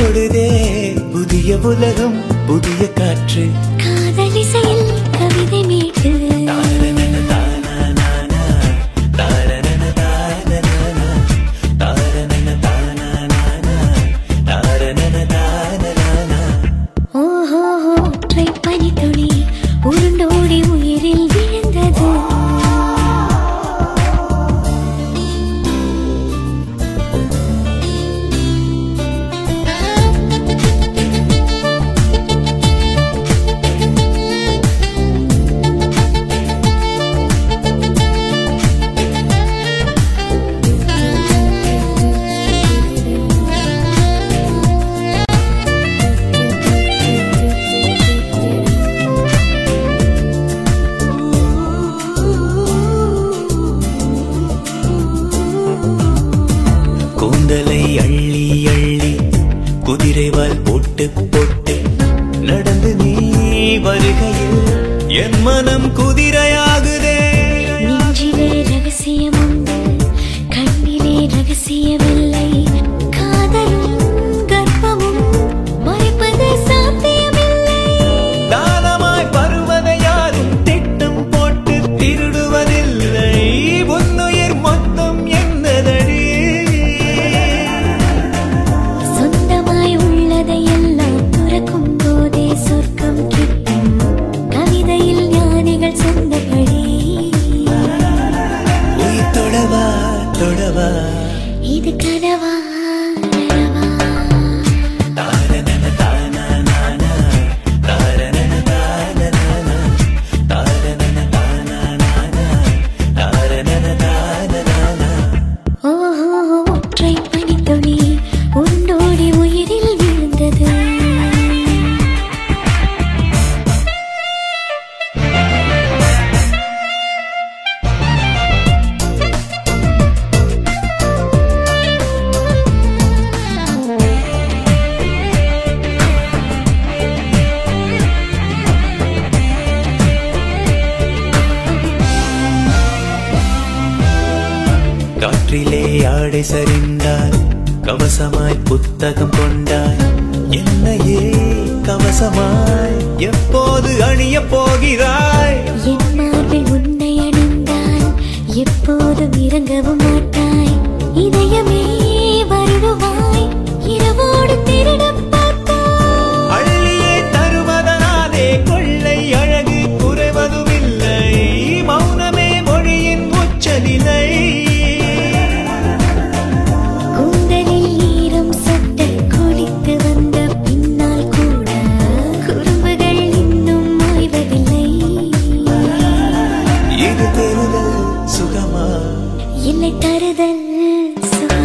தொடுதே புதிய உலகம் புதிய காற்று காதலிசையில் கவிதை மீட்டு தாரணன தானானானா, தாரணன தானனானா, தாரணன தானானானா, தாரணன தானனானா. ஓஹோ ட்ரை பனி துளி உருண்டோடி உயிரில் விழுந்தது கூந்தலை அள்ளி அள்ளி குதிரைவால் போட்டு போட்டு நடந்து நீ வருகையில் என் மனம் குதிரையாகுதே நெஞ்சிலே ரகசியம் உண்டு கண்ணிலே ரகசியமில்லை காதலும் கர்ப்பமும் மறைப்பது சாத்தியமில்லை தானமாய் பருவதை யாரும் திட்டம் போட்டு திருடுவதில்லை உன்னுயிர் மொத்தம் என்னதடி சொந்தமாய் உள்ளதை எல்லாம் துறக்கும் போதே சொர்க்கம் கிட்டும் கவிதையில் ஞானிகள் சொந்தபடி உயிர் தொடவா தொடவா இது கனவா நனவா? தாரணன தானானானா, தாரணன தானனானா, தாரணன தானானானா, தாரணன தானனானா. ஓஹோ ஒற்றை பனித்துளி உண்டோடி உயிரில் விழுந்தது காற்றிலே ஆடை சரிந்தால் கவசமாய் புத்தகம் கொண்டாய் என்னையே கவசமாய் எப்போது அணியப் போகிறாய் என் மார்பில் உன்னை அணிந்தால் எப்போதும் இறங்கவும் மாட்டாய் இதயமே வருடுவாய் இரவோடு திருடப் பார்த்தாய் அள்ளியே தருவதனாலே கொள்ளை அழகு குறைவதுமில்லை மௌனமே மொழியின் உச்சநிலை கூந்தலில் ஈரம் சொட்ட குளித்து வந்த பின்னால் கூட குறும்புகள் இன்னும் ஓய்வதில்லை இது பெறுதல் சுகமா இல்லை தருதல் சுகம்